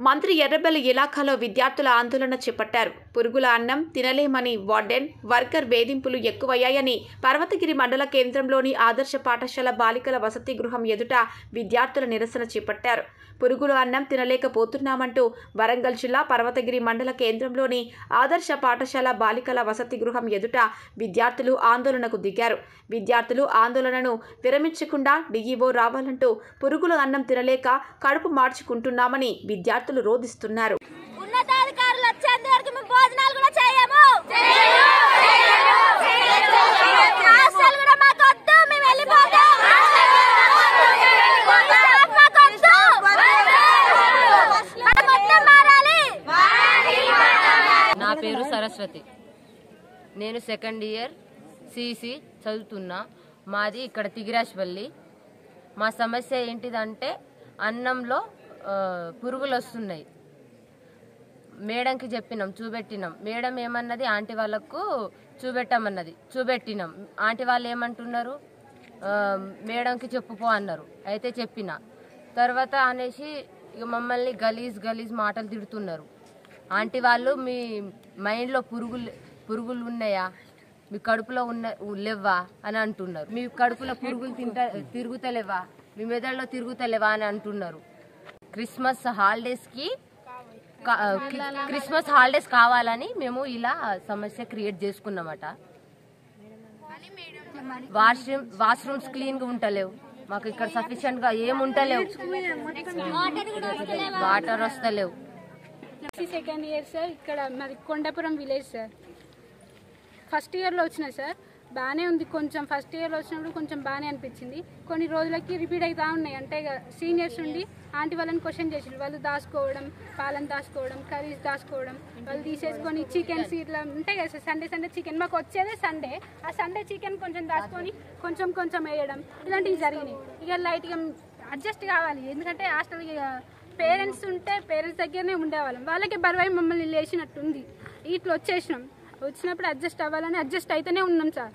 మంత్రి ఎర్రబెల్లి ఇలాఖాలో విద్యార్థుల ఆందోళన చేపట్టారు పురుగుల అన్నం తినలేమని వార్డెన్ వర్కర్ వేధింపులు ఎక్కువయ్యాయని పర్వతగిరి మండల కేంద్రంలోని ఆదర్శ పాఠశాల బాలికల వసతి గృహం ఎదుట విద్యార్థుల నిరసన చేపట్టారు పురుగుల అన్నం తినలేకపోతున్నామంటూ వరంగల్ జిల్లా పర్వతగిరి మండల కేంద్రంలోని ఆదర్శ పాఠశాల బాలికల వసతి గృహం ఎదుట విద్యార్థులు ఆందోళనకు దిగారు విద్యార్థులు ఆందోళనను విరమించకుండా డీఈఓ రావాలంటూ పురుగుల అన్నం తినలేక కడుపు మార్చుకుంటున్నామని విద్యార్థులు రోధిస్తున్నారు ఉన్నతాధికారులు వచ్చేంత వరకు మేము భోజనాలు కూడా చేయము హాస్టల్ కూడా మాకు వద్దు మేము వెళ్ళిపోతాం స్టాఫ్ మాకు వద్దు. మన మొత్తం మారాలి నా పేరు సరస్వతి నేను సెకండ్ ఇయర్ సిసి చదువుతున్నా మాది ఇక్కడ తిగిరాజ్పల్లి మా సమస్య ఏంటిదంటే అన్నంలో ఆ, పురుగులు వస్తున్నాయి మేడంకి చెప్పినాం చూపెట్టినాం మేడం ఏమన్నది ఆంటీ వాళ్ళకు చూపెట్టమన్నది చూపెట్టినాం ఆంటీ వాళ్ళు ఏమంటున్నారు ఆ, మేడంకి చెప్పుపో అన్నారు అయితే చెప్పిన తర్వాత అనేసి ఇక మమ్మల్ని గలీజ్ గలీజ్ మాటలు తిడుతున్నారు ఆంటీ వాళ్ళు మీ మైండ్లో పురుగులు పురుగులు ఉన్నాయా మీ కడుపులో ఉన్న లేవా అని అంటున్నారు మీ కడుపులో పురుగులు తింటా తిరుగుతలేవా మీ మెదడులో తిరుగుతలేవా అని అంటున్నారు క్రిస్మస్ హాలిడేస్కి కా- క్రి- క్రిస్మస్ హాలిడేస్ కావాలని మేము ఇలా సమస్య క్రియేట్ చేసుకున్నామట వాష్రూమ్ వాష్రూమ్స్ క్లీన్ గా ఉంటలేవు మాకు ఇక్కడ సఫిషియెంట్ గా ఏం ఉంటలేవు వాటర్ వస్తలేవు ఎస్సీ సెకండ్ ఇయర్ సార్ ఇక్కడ మాది కొండాపురం విలేజ్ సార్ ఫస్ట్ ఇయర్లో వచ్చిన సార్ బాగానే ఉంది కొంచెం ఫస్ట్ ఇయర్లో వచ్చినప్పుడు కొంచెం బాగానే అనిపించింది కొన్ని రోజులకి రిపీట్ అవుతా ఉన్నాయి అంటే ఇక సీనియర్స్ ఉండి ఆంటీ వాళ్ళని క్వశ్చన్ చేసిండ్రు వాళ్ళు దాచుకోవడం పాలను దాచుకోవడం కర్రీస్ దాచుకోవడం వాళ్ళు తీసేసుకొని చికెన్స్ ఇట్లా ఉంటాయి కదా సార్ సండే సండే చికెన్ మాకు వచ్చేదే సండే ఆ సండే చికెన్ కొంచెం దాచుకొని కొంచెం కొంచెం వేయడం ఇలాంటివి జరిగినాయి ఇక లైట్గా అడ్జస్ట్ కావాలి ఎందుకంటే హాస్టల్ పేరెంట్స్ ఉంటే పేరెంట్స్ దగ్గరనే ఉండేవాళ్ళం వాళ్ళకి బరువై మమ్మల్ని లేచినట్టుంది ఇట్లా వచ్చేసినాం వచ్చినప్పుడు అడ్జస్ట్ అవ్వాలని అడ్జస్ట్ అయితేనే ఉన్నాం సార్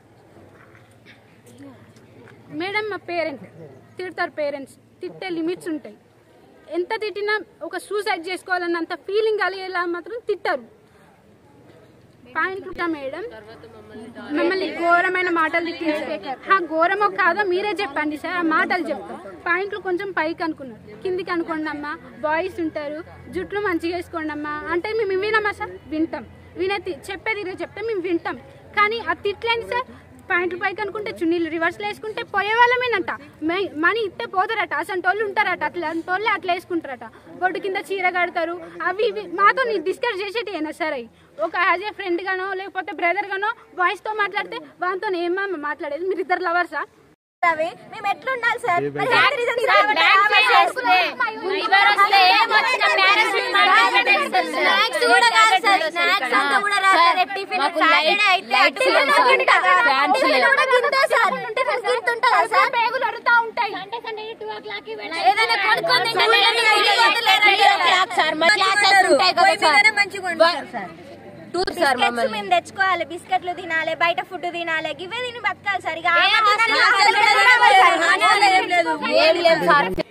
మేడం మా పేరెంట్ తిడతారు పేరెంట్స్ తిట్టే లిమిట్స్ ఉంటాయి ఎంత తిట్టినా ఒక సూసైడ్ చేసుకోవాలన్నంత ఫీలింగ్ కలిగేలా మాత్రం తిట్టారు పాయింట్ ఉంటా మేడం మమ్మల్ని ఘోరమైన మాటలు తిట్టించారు ఆ ఘోరమో కాదో మీరే చెప్పండి సార్ ఆ మాటలు చెప్తాం పాయింట్లు కొంచెం పైకి అనుకున్నారు కిందికి అనుకోండి అమ్మా బాయ్స్ ఉంటారు జుట్లు మంచిగా వేసుకోండి అమ్మా అంటే మేము వినమా సార్ వింటాం వినే తి- చెప్పేది ఇదే చెప్తే మేము వింటాం కానీ ఆ తిట్లేండి సార్ పాయింట్లు పైకి అనుకుంటే చున్నీలు రివర్స్లో వేసుకుంటే పోయే వాళ్ళమేనంట మే- మనీ ఇస్తే పోతారట అసలు వాళ్ళు ఉంటారట అట్లా వాళ్ళు అట్లా వేసుకుంటారట బొడ్డు కింద చీర కడతారు అవి ఇవి మాతో డిస్కస్ చేసేటి అయినా సరే ఒక యాజ్ ఏ ఫ్రెండ్ గానో లేకపోతే బ్రదర్ గానో వాయిస్ తో మాట్లాడితే వాటితో ఏమా మాట్లాడేది మీరు ఇద్దరు లవర్సా రవి మేము ఎట్లుండాలి సార్ మరి health reasons కాబట్టి ఆమె చేసుకున్నాం. Snacks కూడా కాదు సార్. Snacks అంతా కూడా రాదు సార్. టిఫిన్ మాకు Saturday light- అయితే lights టిఫిన్ లేవు సార్. గింత సార్. Fans టిఫిన్ లేవు. కూడా గింత సార్. టిఫిన్ గింత ఉంటుందా సార్? పేగులు అడుగుతా ఉంటాయి ఏదైనా కొనుక్కొని తింటే లేదంటే వెళ్ళిపోతే లేదంటే టూర్ సార్ బిస్కెట్స్ మమ్మల్ని మేము తెచ్చుకోవాలి బిస్కెట్లు తినాలి బయట ఫుడ్ తినాలి ఇవే తిని బతకాలి సార్ ఇక ఆమె తినాలి, హాస్టల్ తినాలి, సార్. ఏం లేదు సార్